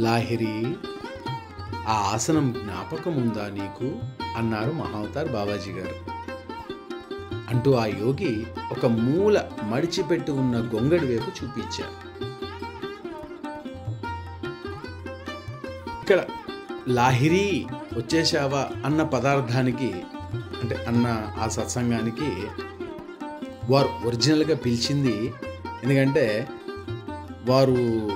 లాహిరి ఆ ఆసనం జ్ఞాపకం ఉందా నీకు అన్నారు మహావతార్ బాబాజీ గారు అంటూ ఆ యోగి ఒక మూల మడిచిపెట్టి ఉన్న గొంగడి వైపు చూపించారు ఇక్కడ లాహిరి వచ్చేసావా అన్న పదార్థానికి అంటే అన్న ఆ సత్సంగానికి వారు ఒరిజినల్గా పిలిచింది ఎందుకంటే వారు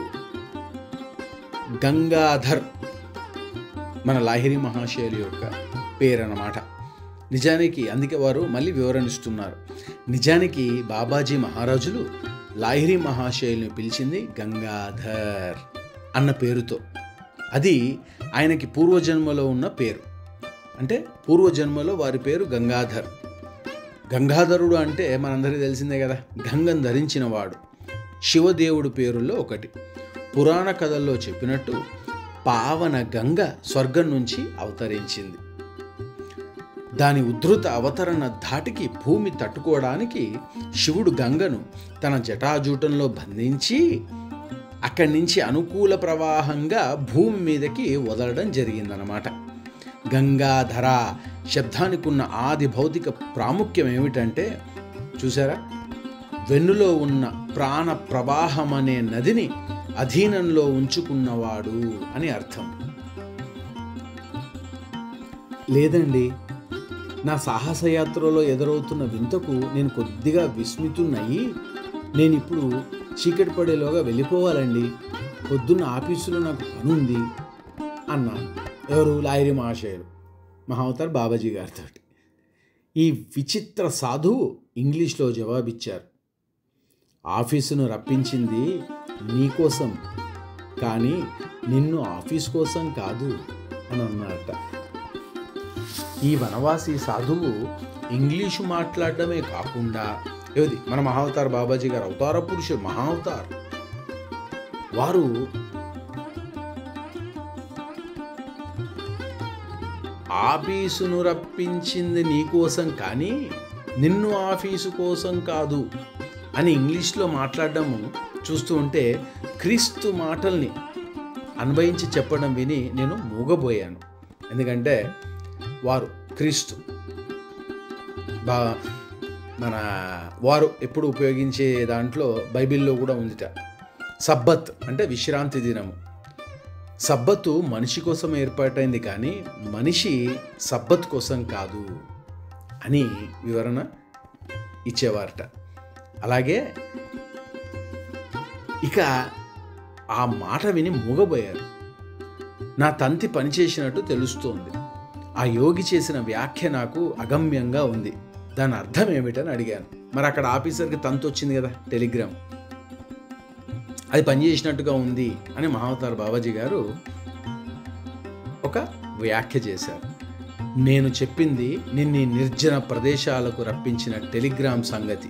గంగాధర్ మన లాహిరి మహాశయులు యొక్క పేరు అన్నమాట నిజానికి అందుకే వారు మళ్ళీ వివరణిస్తున్నారు నిజానికి బాబాజీ మహారాజులు లాహిరి మహాశయుల్ని పిలిచింది గంగాధర్ అన్న పేరుతో అది ఆయనకి పూర్వజన్మలో ఉన్న పేరు అంటే పూర్వజన్మలో వారి పేరు గంగాధర్ గంగాధరుడు అంటే మనందరికీ తెలిసిందే కదా గంగం ధరించినవాడు శివదేవుడి పేరుల్లో ఒకటి పురాణ కథల్లో చెప్పినట్టు పావన గంగ స్వర్గం నుంచి అవతరించింది దాని ఉద్ధృత అవతరణ ధాటికి భూమి తట్టుకోవడానికి శివుడు గంగను తన జటాజూటంలో బంధించి అక్కడి నుంచి అనుకూల ప్రవాహంగా భూమి మీదకి వదలడం జరిగిందనమాట గంగాధర శబ్దానికి ఉన్న ఆది భౌతిక ప్రాముఖ్యం ఏమిటంటే చూసారా వెన్నులో ఉన్న ప్రాణ ప్రవాహం అనే నదిని అధీనంలో ఉంచుకున్నవాడు అని అర్థం లేదండి నా సాహసయాత్రలో ఎదురవుతున్న వింతకు నేను కొద్దిగా విస్మితున్నయి నేను ఇప్పుడు చీకటి పడేలోగా వెళ్ళిపోవాలండి పొద్దున్న ఆఫీసులో నాకు పని ఉంది అన్నాను ఎవరు లాయరి మహాశయులు మహావతార్ బాబాజీ గారితో ఈ విచిత్ర సాధువు ఇంగ్లీష్లో జవాబిచ్చారు ఆఫీసును రప్పించింది నీకోసం కానీ నిన్ను ఆఫీస్ కోసం కాదు అని అన్నట ఈ వనవాసి సాధువు ఇంగ్లీషు మాట్లాడడమే కాకుండా ఏది మన మహావతార్ బాబాజీ గారు అవతార పురుషుడు మహావతార్ వారు ఆఫీసును రప్పించింది నీకోసం కానీ నిన్ను ఆఫీసు కోసం కాదు అని ఇంగ్లీష్లో మాట్లాడడము చూస్తూ ఉంటే క్రీస్తు మాటల్ని అన్వయించి చెప్పడం విని నేను మూగబోయాను ఎందుకంటే వారు క్రీస్తు బా మన వారు ఎప్పుడు ఉపయోగించే దాంట్లో బైబిల్లో కూడా ఉందిట సబ్బత్ అంటే విశ్రాంతి దినము సబ్బత్తు మనిషి కోసం ఏర్పాటైంది కానీ మనిషి సబ్బత్ కోసం కాదు అని వివరణ ఇచ్చేవారట అలాగే ఇక ఆ మాట విని మూగబోయారు నా తంతి పనిచేసినట్టు తెలుస్తోంది ఆ యోగి చేసిన వ్యాఖ్య నాకు అగమ్యంగా ఉంది దాని అర్థం ఏమిటని అడిగాను మరి అక్కడ ఆఫీసర్కి తంతు వచ్చింది కదా టెలిగ్రామ్ అది పనిచేసినట్టుగా ఉంది అని మహావతార్ బాబాజీ గారు ఒక వ్యాఖ్య చేశారు నేను చెప్పింది నిన్ను ఈ నిర్జన ప్రదేశాలకు రప్పించిన టెలిగ్రామ్ సంగతి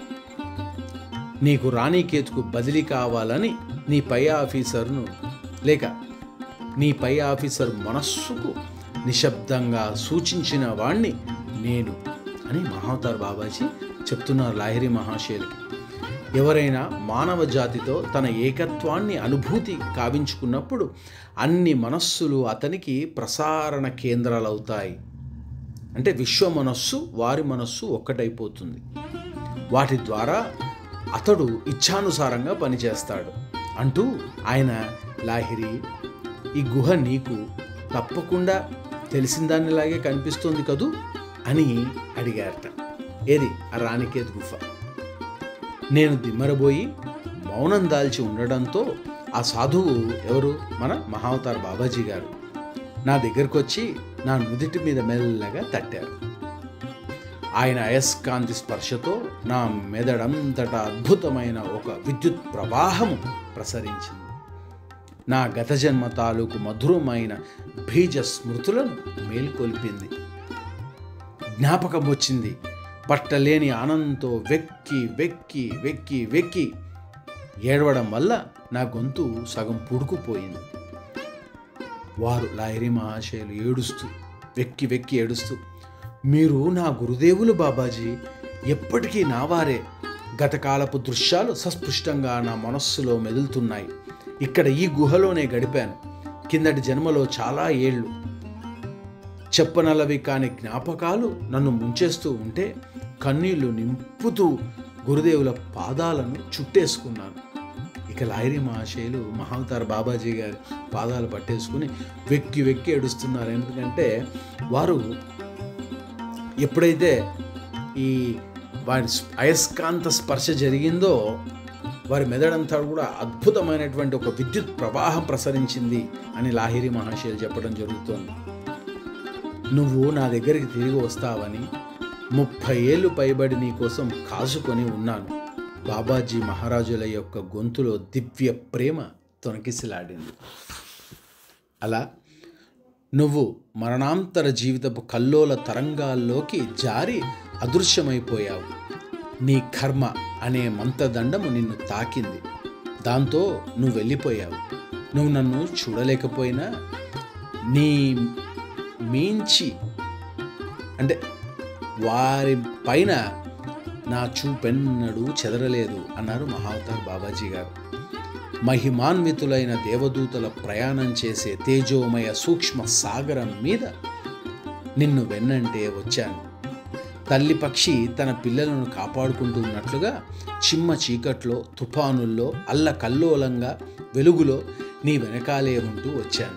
నీకు రాణికేతుకు బదిలీ కావాలని నీ పై ఆఫీసర్ను లేక నీ పై ఆఫీసర్ మనస్సుకు నిశ్శబ్దంగా సూచించిన వాణ్ణి నేను అని మహావతార్ బాబాజీ చెప్తున్నారు లాహిరి మహాశయులకి ఎవరైనా మానవ జాతితో తన ఏకత్వాన్ని అనుభూతి కావించుకున్నప్పుడు అన్ని మనస్సులు అతనికి ప్రసారణ కేంద్రాలవుతాయి అంటే విశ్వ మనస్సు వారి మనస్సు ఒక్కటైపోతుంది వాటి ద్వారా అతడు ఇచ్ఛానుసారంగా పనిచేస్తాడు అంటూ ఆయన లాహిరి ఈ గుహ నీకు తప్పకుండా తెలిసిన దానిలాగే కనిపిస్తోంది కదూ అని అడిగారట ఏది ఆ రాణికేత్ గుఫ నేను దిమ్మరబోయి మౌనం దాల్చి ఉండడంతో ఆ సాధువు ఎవరు మన మహావతార్ బాబాజీ గారు నా దగ్గరకు వచ్చి నా నుదిటి మీద మెల్లగా తట్టారు ఆయన అయస్కాంతి స్పర్శతో నా మెదడంతటా అద్భుతమైన ఒక విద్యుత్ ప్రవాహము ప్రసరించింది నా గత జన్మ తాలూకు మధురమైన బీజ స్మృతులను మేల్కొల్పింది జ్ఞాపకం వచ్చింది పట్టలేని ఆనందంతో వెక్కి వెక్కి వెక్కి వెక్కి ఏడవడం వల్ల నా గొంతు సగం పుడుకుపోయింది వారు లాయరి మహాశయులు ఏడుస్తూ వెక్కి వెక్కి ఏడుస్తూ మీరు నా గురుదేవులు బాబాజీ ఎప్పటికీ నా వారే గతకాలపు దృశ్యాలు సస్పృష్టంగా నా మనస్సులో మెదులుతున్నాయి ఇక్కడ ఈ గుహలోనే గడిపాను కిందటి జన్మలో చాలా ఏళ్ళు చెప్పనలవి కాని జ్ఞాపకాలు నన్ను ముంచేస్తూ ఉంటే కన్నీళ్లు నింపుతూ గురుదేవుల పాదాలను చుట్టేసుకున్నాను ఇక లాహిరి మహాశయులు మహావతార బాబాజీ గారి పాదాలు పట్టేసుకుని వెక్కి వెక్కి ఏడుస్తున్నారు ఎందుకంటే వారు ఎప్పుడైతే ఈ వారి స్ప- అయస్కాంత స్పర్శ జరిగిందో వారి మెదడంతా కూడా అద్భుతమైనటువంటి ఒక విద్యుత్ ప్రవాహం ప్రసరించింది అని లాహిరి మహాశయులు చెప్పడం జరుగుతోంది నువ్వు నా దగ్గరికి తిరిగి వస్తావని ముప్పై ఏళ్ళు పైబడి నీ కోసం కాసుకొని ఉన్నాను బాబాజీ మహారాజుల యొక్క గొంతులో దివ్య ప్రేమ తొనకిసిలాడింది అలా నువ్వు మరణాంతర జీవితపు కల్లోల తరంగాల్లోకి జారి అదృశ్యమైపోయావు నీ కర్మ అనే మంత్రదండము నిన్ను తాకింది దాంతో నువ్వు వెళ్ళిపోయావు నువ్వు నన్ను చూడలేకపోయినా నీ మించి అంటే వారి పైన నా చూపెన్నడూ చెదరలేదు అన్నారు మహావతార్ బాబాజీ గారు మహిమాన్వితులైన దేవదూతల ప్రయాణం చేసే తేజోమయ సూక్ష్మ సాగరం మీద నిన్ను వెన్నంటే వచ్చాను తల్లి పక్షి తన పిల్లలను కాపాడుకుంటూ ఉన్నట్లుగా చిమ్మ చీకట్లో తుఫానుల్లో అల్ల కల్లోలంగా వెలుగులో నీ వెనకాలే ఉంటూ వచ్చాను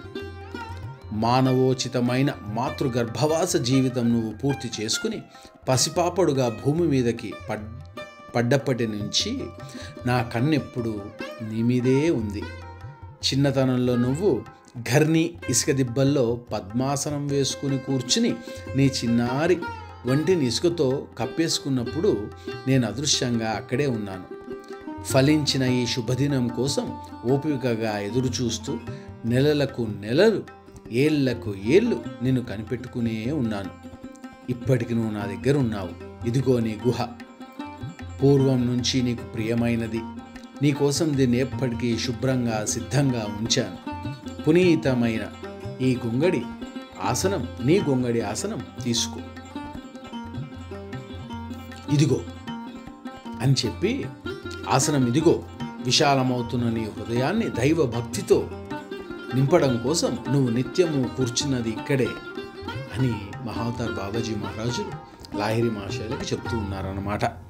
మానవోచితమైన మాతృగర్భవాస జీవితం నువ్వు పూర్తి చేసుకుని పసిపాపడుగా భూమి మీదకి పడ్ పడ్డప్పటి నుంచి నా కన్నెప్పుడు నీ మీదే ఉంది చిన్నతనంలో నువ్వు ఘర్ని ఇసుక దిబ్బల్లో పద్మాసనం వేసుకుని కూర్చుని నీ చిన్నారి వంటిని ఇసుకతో కప్పేసుకున్నప్పుడు నేను అదృశ్యంగా అక్కడే ఉన్నాను ఫలించిన ఈ శుభదినం కోసం ఓపికగా ఎదురు చూస్తూ నెలలకు నెలలు ఏళ్లకు ఏళ్ళు నిన్ను కనిపెట్టుకునే ఉన్నాను ఇప్పటికి నువ్వు నా దగ్గర ఉన్నావు ఇదిగో నీ గుహ పూర్వం నుంచి నీకు ప్రియమైనది నీకోసం దీన్ని ఎప్పటికీ శుభ్రంగా సిద్ధంగా ఉంచాను పునీతమైన ఈ గొంగడి ఆసనం నీ గొంగడి ఆసనం తీసుకో ఇదిగో అని చెప్పి ఆసనం ఇదిగో విశాలమవుతున్న నీ హృదయాన్ని దైవ భక్తితో నింపడం కోసం నువ్వు నిత్యము కూర్చున్నది ఇక్కడే అని మహావతార్ బాబాజీ మహారాజులు లాహిరి మహాశయులకు చెప్తూ ఉన్నారన్నమాట